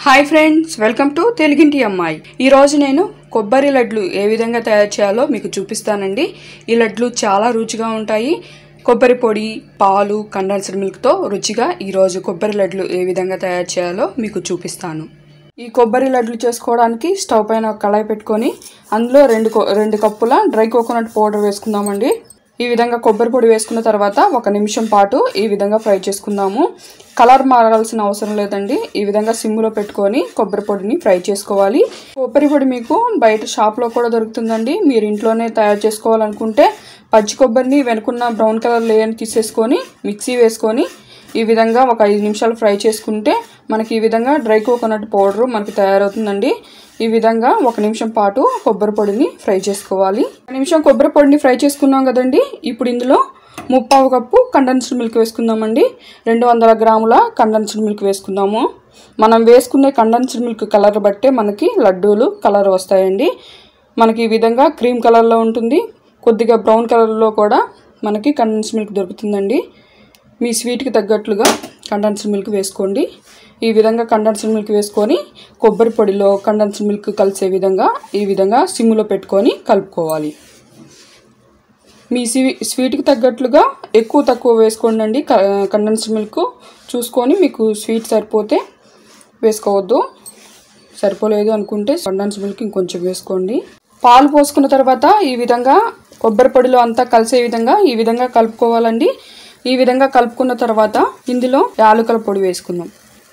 hi friends welcome to తెలుగింటి అమ్మాయి ఈ రోజు నేను కొబ్బరి లడ్లు ఏ విధంగా తయారు చేయాలో మీకు చూపిస్తానండి ఈ లడ్లు చాలా రుచిగా ఉంటాయి కొబ్బరి పొడి పాలు కండెన్స్డ్ మిల్క్తో రుచిగా ఈరోజు కొబ్బరి లడ్లు ఏ విధంగా తయారు చేయాలో మీకు చూపిస్తాను ఈ కొబ్బరి లడ్లు చేసుకోవడానికి స్టవ్ పైన ఒక కళాయి పెట్టుకొని అందులో రెండు కో- రెండు కప్పుల డ్రై కోకోనట్ పౌడర్ వేసుకుందామండి ఈ విధంగా కొబ్బరి పొడి వేసుకున్న తర్వాత ఒక నిమిషం పాటు ఈ విధంగా ఫ్రై చేసుకుందాము కలర్ మారాల్సిన అవసరం లేదండి ఈ విధంగా సిమ్లో పెట్టుకొని కొబ్బరి పొడిని ఫ్రై చేసుకోవాలి కొబ్బరి పొడి మీకు బయట షాప్లో కూడా దొరుకుతుందండి మీరు ఇంట్లోనే తయారు చేసుకోవాలనుకుంటే పచ్చి కొబ్బరిని వెనుకున్న బ్రౌన్ కలర్ లేయర్ని తీసేసుకొని మిక్సీ వేసుకొని ఈ విధంగా ఒక ఐదు నిమిషాలు ఫ్రై చేసుకుంటే మనకి ఈ విధంగా డ్రై కోకోనట్ పౌడర్ మనకి తయారవుతుందండి ఈ విధంగా ఒక నిమిషం పాటు కొబ్బరి పొడిని ఫ్రై చేసుకోవాలి ఒక నిమిషం కొబ్బరి పొడిని ఫ్రై చేసుకున్నాం కదండి ఇప్పుడు ఇందులో ముప్పావు కప్పు కండెన్స్డ్ మిల్క్ వేసుకుందామండి రెండు వందల గ్రాముల కండెన్స్డ్ మిల్క్ వేసుకుందాము మనం వేసుకునే కండెన్స్డ్ మిల్క్ కలర్ బట్టే మనకి లడ్డూలు కలర్ వస్తాయండి మనకి ఈ విధంగా క్రీమ్ కలర్లో ఉంటుంది కొద్దిగా బ్రౌన్ కలర్లో కూడా మనకి కండెన్స్డ్ మిల్క్ దొరుకుతుందండి మీ స్వీట్కి తగ్గట్లుగా కండెన్స్డ్ మిల్క్ వేసుకోండి ఈ విధంగా కండెన్స్డ్ మిల్క్ వేసుకొని కొబ్బరి పొడిలో కండెన్స్డ్ మిల్క్ కలిసే విధంగా ఈ విధంగా సిమ్లో పెట్టుకొని కలుపుకోవాలి మీ స్వీ స్వీట్కి తగ్గట్లుగా ఎక్కువ తక్కువ వేసుకోండి అండి కండెన్స్డ్ మిల్క్ చూసుకొని మీకు స్వీట్ సరిపోతే వేసుకోవద్దు సరిపోలేదు అనుకుంటే కండెన్స్ మిల్క్ ఇంకొంచెం వేసుకోండి పాలు పోసుకున్న తర్వాత ఈ విధంగా కొబ్బరి పొడిలో అంతా కలిసే విధంగా ఈ విధంగా కలుపుకోవాలండి ఈ విధంగా కలుపుకున్న తర్వాత ఇందులో యాలకుల పొడి వేసుకుందాం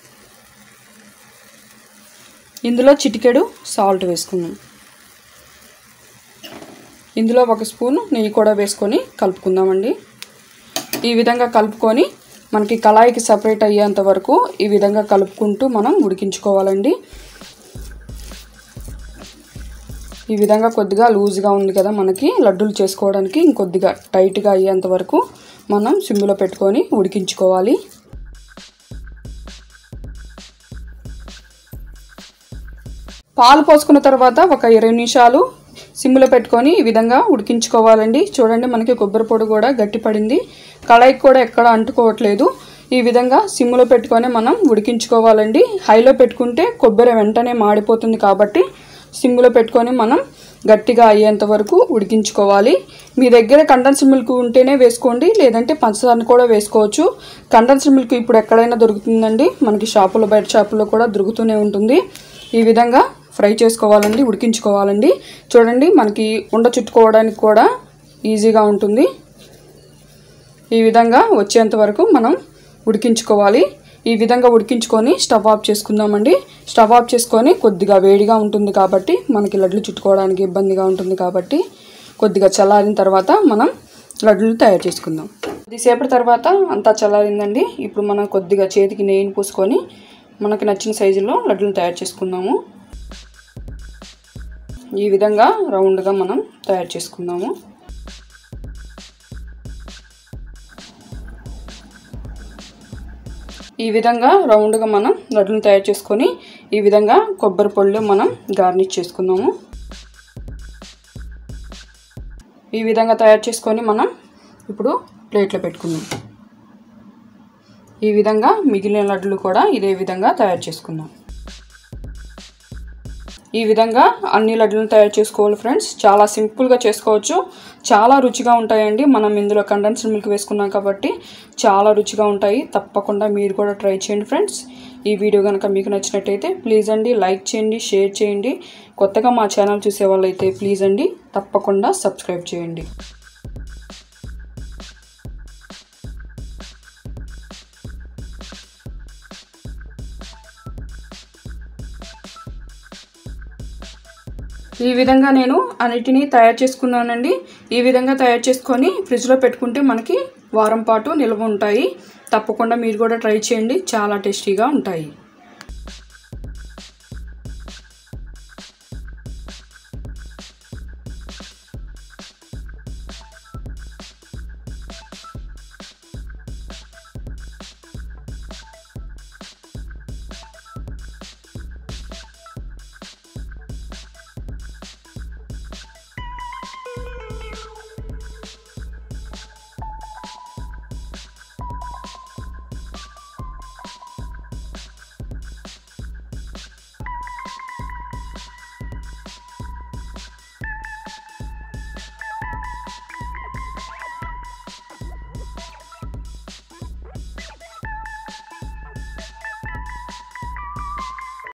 ఇందులో చిటికెడు సాల్ట్ వేసుకుందాం ఇందులో ఒక స్పూన్ నెయ్యి కూడా వేసుకొని కలుపుకుందామండి ఈ విధంగా కలుపుకొని మనకి కళాయికి సపరేట్ అయ్యేంత వరకు ఈ విధంగా కలుపుకుంటూ మనం ఉడికించుకోవాలండి ఈ విధంగా కొద్దిగా లూజ్గా ఉంది కదా మనకి లడ్డూలు చేసుకోవడానికి ఇంకొద్దిగా టైట్గా అయ్యేంత వరకు మనం సిమ్లో పెట్టుకొని ఉడికించుకోవాలి పాలు పోసుకున్న తర్వాత ఒక ఇరవై నిమిషాలు సిమ్లో పెట్టుకొని ఈ విధంగా ఉడికించుకోవాలండి చూడండి మనకి కొబ్బరి పొడి కూడా గట్టిపడింది కళాయికి కూడా ఎక్కడ అంటుకోవట్లేదు ఈ విధంగా సిమ్లో పెట్టుకొని మనం ఉడికించుకోవాలండి హైలో పెట్టుకుంటే కొబ్బరి వెంటనే మాడిపోతుంది కాబట్టి సిమ్లో పెట్టుకొని మనం గట్టిగా అయ్యేంత వరకు ఉడికించుకోవాలి మీ దగ్గర కండెన్స్డ్ మిల్క్ ఉంటేనే వేసుకోండి లేదంటే పంచదారని కూడా వేసుకోవచ్చు కండెన్స్డ్ మిల్క్ ఇప్పుడు ఎక్కడైనా దొరుకుతుందండి మనకి షాపులో బయట షాపులో కూడా దొరుకుతూనే ఉంటుంది ఈ విధంగా ఫ్రై చేసుకోవాలండి ఉడికించుకోవాలండి చూడండి మనకి ఉండ చుట్టుకోవడానికి కూడా ఈజీగా ఉంటుంది ఈ విధంగా వచ్చేంత వరకు మనం ఉడికించుకోవాలి ఈ విధంగా ఉడికించుకొని స్టవ్ ఆఫ్ చేసుకుందామండి స్టవ్ ఆఫ్ చేసుకొని కొద్దిగా వేడిగా ఉంటుంది కాబట్టి మనకి లడ్లు చుట్టుకోవడానికి ఇబ్బందిగా ఉంటుంది కాబట్టి కొద్దిగా చల్లారిన తర్వాత మనం లడ్లు తయారు చేసుకుందాం కొద్దిసేపటి తర్వాత అంతా చల్లారిందండి ఇప్పుడు మనం కొద్దిగా చేతికి నెయ్యిని పూసుకొని మనకి నచ్చిన సైజులో లడ్డులు తయారు చేసుకుందాము ఈ విధంగా రౌండ్గా మనం తయారు చేసుకుందాము ఈ విధంగా రౌండ్గా మనం లడ్డును తయారు చేసుకొని ఈ విధంగా కొబ్బరి పొడిలో మనం గార్నిష్ చేసుకుందాము ఈ విధంగా తయారు చేసుకొని మనం ఇప్పుడు ప్లేట్లో పెట్టుకుందాం ఈ విధంగా మిగిలిన లడ్డులు కూడా ఇదే విధంగా తయారు చేసుకుందాం ఈ విధంగా అన్ని లడ్డులను తయారు చేసుకోవాలి ఫ్రెండ్స్ చాలా సింపుల్గా చేసుకోవచ్చు చాలా రుచిగా ఉంటాయండి మనం ఇందులో కండెన్స్డ్ మిల్క్ వేసుకున్నాం కాబట్టి చాలా రుచిగా ఉంటాయి తప్పకుండా మీరు కూడా ట్రై చేయండి ఫ్రెండ్స్ ఈ వీడియో కనుక మీకు నచ్చినట్టయితే ప్లీజ్ అండి లైక్ చేయండి షేర్ చేయండి కొత్తగా మా ఛానల్ చూసే వాళ్ళైతే ప్లీజ్ అండి తప్పకుండా సబ్స్క్రైబ్ చేయండి ఈ విధంగా నేను అన్నిటినీ తయారు చేసుకున్నానండి ఈ విధంగా తయారు చేసుకొని ఫ్రిడ్జ్లో పెట్టుకుంటే మనకి వారం పాటు నిల్వ ఉంటాయి తప్పకుండా మీరు కూడా ట్రై చేయండి చాలా టేస్టీగా ఉంటాయి